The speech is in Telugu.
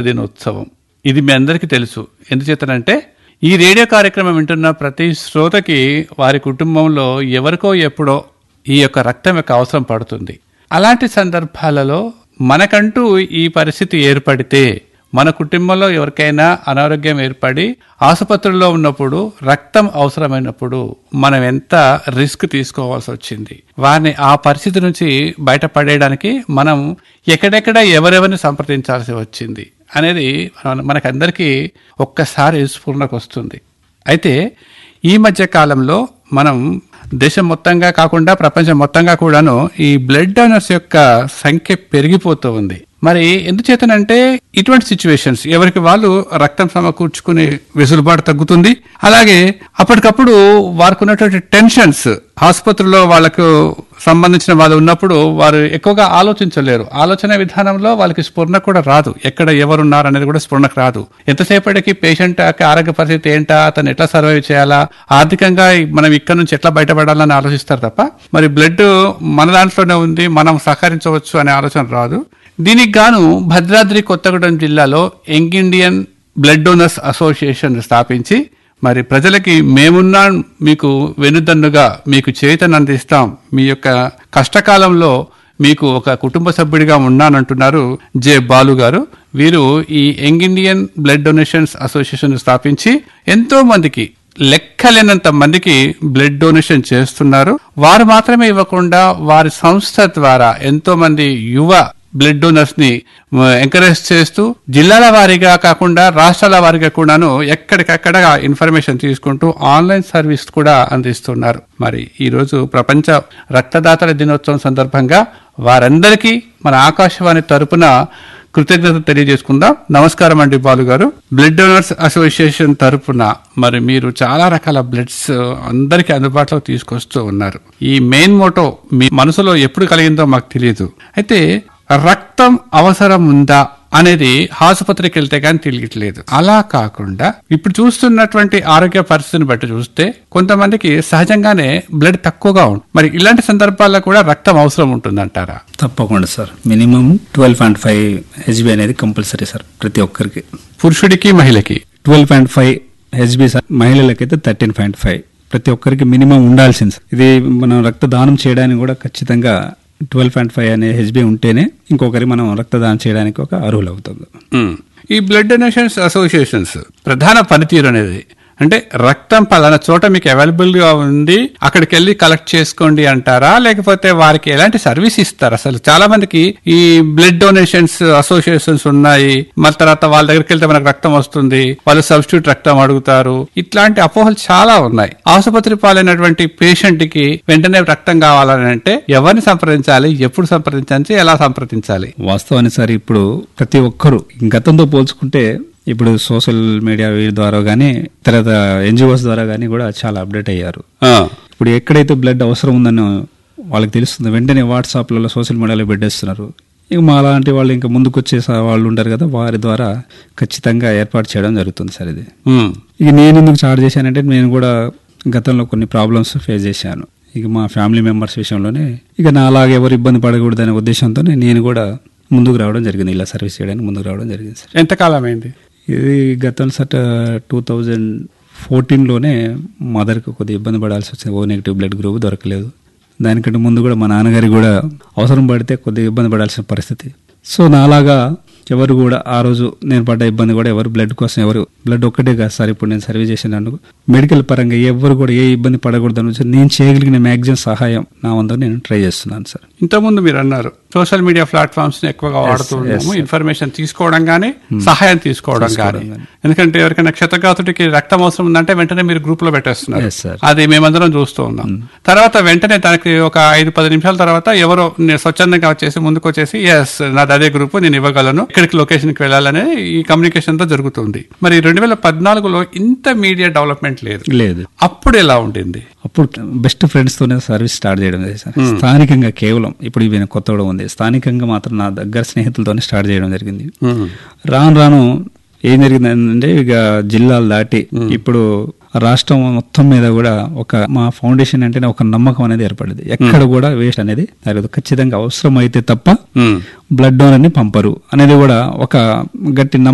దినోత్సవం ఇది మీ అందరికీ తెలుసు ఎందుచేతనంటే ఈ రేడియో కార్యక్రమం వింటున్న ప్రతి శ్రోతకి వారి కుటుంబంలో ఎవరికో ఎప్పుడో ఈ యొక్క రక్తం యొక్క అవసరం పడుతుంది అలాంటి సందర్భాలలో మనకంటూ ఈ పరిస్థితి ఏర్పడితే మన కుటుంబంలో ఎవరికైనా అనారోగ్యం ఏర్పడి ఆసుపత్రిలో ఉన్నప్పుడు రక్తం అవసరమైనప్పుడు మనం ఎంత రిస్క్ తీసుకోవాల్సి వచ్చింది వారిని ఆ పరిస్థితి నుంచి బయటపడేయడానికి మనం ఎక్కడెక్కడ ఎవరెవరిని సంప్రదించాల్సి వచ్చింది అనేది మన- మనకందరికీ ఒక్కసారి స్ఫురణకు వస్తుంది అయితే ఈ మధ్య కాలంలో మనం దేశం మొత్తంగా కాకుండా ప్రపంచం మొత్తంగా కూడాను ఈ బ్లడ్ డోనర్స్ యొక్క సంఖ్య పెరిగిపోతూ ఉంది మరి ఎందుచేతనంటే ఇటువంటి సిచ్యువేషన్స్ ఎవరికి వాళ్ళు రక్తం సమకూర్చుకునే వెసులుబాటు తగ్గుతుంది అలాగే అప్పటికప్పుడు వారికి ఉన్నటువంటి టెన్షన్స్ ఆసుపత్రిలో వాళ్ళకు సంబంధించిన వాళ్ళు ఉన్నప్పుడు వారు ఎక్కువగా ఆలోచించలేరు ఆలోచన విధానంలో వాళ్ళకి స్ఫురణ కూడా రాదు ఎక్కడ ఎవరున్నారు అనేది కూడా స్ఫురణకు రాదు ఎంతసేపటికి పేషెంట్ యొక్క ఆరోగ్య పరిస్థితి ఏంటా అతను ఎట్లా సర్వైవ్ చేయాలా ఆర్థికంగా మనం ఇక్కడ నుంచి ఎట్లా బయటపడాలని ఆలోచిస్తారు తప్ప మరి బ్లడ్ మన దాంట్లోనే ఉంది మనం సహకరించవచ్చు అనే ఆలోచన రాదు దీనికి గాను భద్రాద్రి కొత్తగూడెం జిల్లాలో young Indian blood donors association స్థాపించి మరి ప్రజలకి మేమున్నాం మీకు వెనుదన్నుగా మీకు చేతను అందిస్తాం మీ యొక్క కష్టకాలంలో మీకు ఒక కుటుంబ సభ్యుడిగా ఉన్నానంటున్నారు జె బాలు గారు వీరు ఈ young Indian blood donations association స్థాపించి ఎంతో మందికి లెక్కలేనంత మందికి బ్లడ్ డొనేషన్ చేస్తున్నారు వారు మాత్రమే ఇవ్వకుండా వారి సంస్థ ద్వారా ఎంతో మంది యువ బ్లడ్ డోనర్స్ ని ఎంకరేజ్ చేస్తూ జిల్లాల వారీగా కాకుండా రాష్ట్రాల వారీగా కూడాను ఎక్కడికక్కడ ఇన్ఫర్మేషన్ తీసుకుంటూ ఆన్లైన్ సర్వీస్ కూడా అందిస్తున్నారు మరి ఈ రోజు ప్రపంచ రక్తదాతల దినోత్సవం సందర్భంగా వారందరికీ మన ఆకాశవాణి తరపున కృతజ్ఞత తెలియజేసుకుందాం నమస్కారం అండి బాలు గారు బ్లడ్ డోనర్స్ అసోసియేషన్ తరపున మరి మీరు చాలా రకాల బ్లడ్స్ అందరికీ అందుబాటులో తీసుకొస్తూ ఉన్నారు ఈ మెయిన్ మోటో మీ మనసులో ఎప్పుడు కలిగిందో మాకు తెలియదు అయితే రక్తం అవసరం ఉందా అనేది ఆసుపత్రికి వెళ్తే కానీ తెలియట్లేదు అలా కాకుండా ఇప్పుడు చూస్తున్నటువంటి ఆరోగ్య పరిస్థితిని బట్టి చూస్తే కొంతమందికి సహజంగానే బ్లడ్ తక్కువగా ఉంటుంది మరి ఇలాంటి సందర్భాల్లో కూడా రక్తం అవసరం ఉంటుందంటారా తప్పకుండా sir minimum twelve point five HB అనేది కంపల్సరీ సార్ ప్రతి ఒక్కరికి పురుషుడికి మహిళకి twelve point five HB sir మహిళలకైతే థర్టీన్ పాయింట్ ఫైవ్ ప్రతి ఒక్కరికి మినిమం ఉండాల్సింది సార్. ఇది మనం రక్తదానం చేయడానికి కూడా ఖచ్చితంగా ట్వెల్వ్ పాయింట్ ఫైవ్ అనే హెచ్బి ఉంటేనే ఇంకొకరి మనం రక్తదానం చేయడానికి ఒక అర్హులు అవుతుంది ఉమ్. ఈ బ్లడ్ డొనేషన్స్ అసోసియేషన్స్ ప్రధాన పనితీరు అనేది అంటే రక్తం పలానా చోట మీకు అవైలబుల్ గా ఉంది అక్కడికి వెళ్ళి కలెక్ట్ చేసుకోండి అంటారా లేకపోతే వారికి ఎలాంటి సర్వీస్ ఇస్తారు అసలు చాలా మందికి ఈ బ్లడ్ డొనేషన్స్ అసోసియేషన్స్ ఉన్నాయి మళ్ళీ తర్వాత వాళ్ళ దగ్గరికి వెళ్తే మనకు రక్తం వస్తుంది వాళ్ళు సబ్స్టిట్యూట్ రక్తం అడుగుతారు ఇట్లాంటి అపోహలు చాలా ఉన్నాయి ఆసుపత్రి పాలైనటువంటి పేషెంట్ కి వెంటనే రక్తం కావాలని అంటే ఎవరిని సంప్రదించాలి ఎప్పుడు సంప్రదించాలి ఎలా సంప్రదించాలి వాస్తవాన్ని సార్ ఇప్పుడు ప్రతి ఒక్కరు గతంతో పోల్చుకుంటే ఇప్పుడు సోషల్ మీడియా వీరి ద్వారా కానీ తర్వాత ఎన్జిఓస్ ద్వారా కానీ కూడా చాలా అప్డేట్ అయ్యారు ఆ, ఇప్పుడు ఎక్కడైతే బ్లడ్ అవసరం ఉందని వాళ్ళకి తెలుస్తుంది వెంటనే వాట్సాప్లలో సోషల్ మీడియాలో పెట్టేస్తున్నారు ఇక మా లాంటి వాళ్ళు ఇంకా ముందుకు వచ్చే స- వాళ్ళు ఉంటారు కదా వారి ద్వారా ఖచ్చితంగా ఏర్పాటు చేయడం జరుగుతుంది సార్ ఇది ఉమ్, ఇక నేను ఎందుకు చార్జ్ చేశానంటే నేను కూడా గతంలో కొన్ని ప్రాబ్లమ్స్ ఫేస్ చేశాను ఇక మా ఫ్యామిలీ మెంబర్స్ విషయంలోనే ఇక నా అలాగే ఎవరు ఇబ్బంది పడకూడదనే ఉద్దేశంతో నేను కూడా ముందుకు రావడం జరిగింది ఇలా సర్వీస్ చేయడానికి ముందుకు రావడం జరిగింది సార్ ఎంతకాలం అయింది ఇది గతం సట్ టూ థౌజండ్ ఫోర్టీన్లోనే మదర్కి కొద్దిగా ఇబ్బంది పడాల్సి వచ్చింది ఓ నెగిటివ్ బ్లడ్ గ్రూప్ దొరకలేదు దానికంటే ముందు కూడా మా నాన్నగారికి కూడా అవసరం పడితే కొద్దిగా ఇబ్బంది పడాల్సిన పరిస్థితి సో నాలాగా ఎవరు కూడా ఆ రోజు నేను పడ్డ ఇబ్బంది కూడా ఎవరు బ్లడ్ కోసం ఎవరు బ్లడ్ ఒక్కటే కాదు సార్ ఇప్పుడు నేను సర్వీస్ చేసినాను మెడికల్ పరంగా ఎవరు కూడా ఏ ఇబ్బంది పడకూడదు అని నేను చేయగలిగిన మ్యాక్సిమం సహాయం నా వంతు నేను ట్రై చేస్తున్నాను సార్ ఇంతకుముందు మీరు అన్నారు సోషల్ మీడియా ప్లాట్ఫామ్స్ ని ఎక్కువగా వాడుతూ ఉన్నాము ఇన్ఫర్మేషన్ తీసుకోవడం గానీ సహాయం తీసుకోవడం గానీ ఎందుకంటే ఎవరికైనా క్షతగాతుడికి రక్తం అవసరం ఉందంటే వెంటనే మీరు గ్రూప్ లో పెట్టేస్తున్నారు Yes, sir. అది మేమందరం చూస్తూ ఉన్నాం తర్వాత వెంటనే దానికి ఒక ఐదు పది నిమిషాల తర్వాత ఎవరో నే- స్వచ్ఛందంగా వచ్చేసి ముందుకు వచ్చేసి ఎస్ నాది అదే గ్రూప్ నేను ఇవ్వగలను ఇక్కడికి లొకేషన్ కి వెళ్ళాలనే ఈ కమ్యూనికేషన్ తో జరుగుతుంది మరి రెండు వేల పద్నాలుగులో ఇంత మీడియా డెవలప్మెంట్ లేదు లేదు అప్పుడు ఎలా ఉండింది అప్పుడు బెస్ట్ ఫ్రెండ్స్ తోనే సర్వీస్ స్టార్ట్ చేయడం జరిగింది సార్ స్థానికంగా కేవలం ఇప్పుడు ఇవి కొత్తగా ఉంది స్థానికంగా మాత్రం నా దగ్గర స్నేహితులతోనే స్టార్ట్ చేయడం జరిగింది రాను రాను ఏం జరిగిందంటే ఇక జిల్లాలు దాటి ఇప్పుడు రాష్ట్రం మొత్తం మీద కూడా ఒక మా ఫౌండేషన్ అంటేనే ఒక నమ్మకం అనేది ఏర్పడింది ఎక్కడ కూడా వేస్ట్ అనేది జరగదు ఖచ్చితంగా అవసరం అయితే తప్ప ఉమ్. బ్లడ్ డోనర్ ని పంపరు అనేది కూడా ఒక గట్టి నమ్మకం